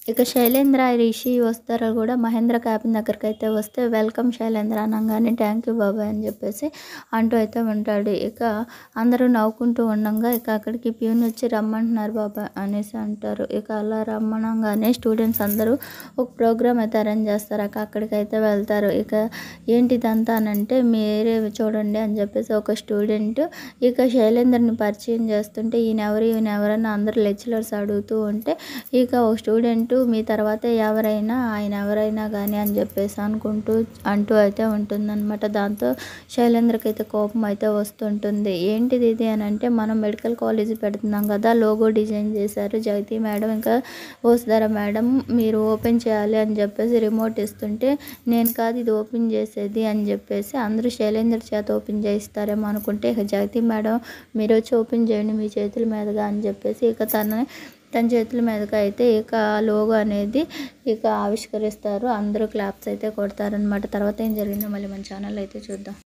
ఇక శైలేంద్ర రిషి వస్తారు కూడా మహేంద్ర క్యాబిన్ దగ్గరికి అయితే వస్తే వెల్కమ్ శైలేంద్ర అనగానే థ్యాంక్ యూ బాబాయ్ అని చెప్పేసి అంటూ అయితే ఉంటాడు ఇక అందరూ నవ్వుకుంటూ ఉండగా ఇక అక్కడికి ప్యూన్ వచ్చి రమ్మంటున్నారు బాబాయ్ అనేసి అంటారు ఇక అలా రమ్మనగానే స్టూడెంట్స్ అందరూ ఒక ప్రోగ్రామ్ అయితే అరేంజ్ చేస్తారు అక్క అక్కడికి అయితే వెళ్తారు ఇక ఏంటిదంతా అని అంటే మీరే చూడండి అని చెప్పేసి ఒక స్టూడెంట్ ఇక శైలేంద్రని పరిచయం చేస్తుంటే ఈయన ఎవరు ఈయన ఎవరని అందరూ లెక్చరర్స్ అడుగుతూ ఉంటే ఇక ఒక స్టూడెంట్ మీ తర్వాత ఎవరైనా ఆయన ఎవరైనా కానీ అని చెప్పేసి అనుకుంటూ అంటూ అయితే ఉంటుందన్నమాట దాంతో శైలేంద్రకి అయితే కోపం అయితే వస్తుంటుంది ఏంటిది ఇది అని అంటే మనం మెడికల్ కాలేజ్ పెడుతున్నాం కదా లోగో డిజైన్ చేశారు జగతి మేడం ఇంకా ఓసుధర మేడం మీరు ఓపెన్ చేయాలి అని చెప్పేసి రిమోట్ ఇస్తుంటే నేను కాదు ఇది ఓపెన్ చేసేది అని చెప్పేసి అందరూ శైలేంద్ర చేత ఓపెన్ చేయిస్తారేమో అనుకుంటే ఇక జగతి మేడం మీరు వచ్చి ఓపెన్ చేయండి మీ చేతుల మీదుగా అని చెప్పేసి ఇక తన తన చేతుల మీదకి అయితే ఇక లోగో అనేది ఇక ఆవిష్కరిస్తారు అందరూ క్లాప్స్ అయితే కొడతారనమాట తర్వాత ఏం జరిగిందో మళ్ళీ మన ఛానల్ అయితే చూద్దాం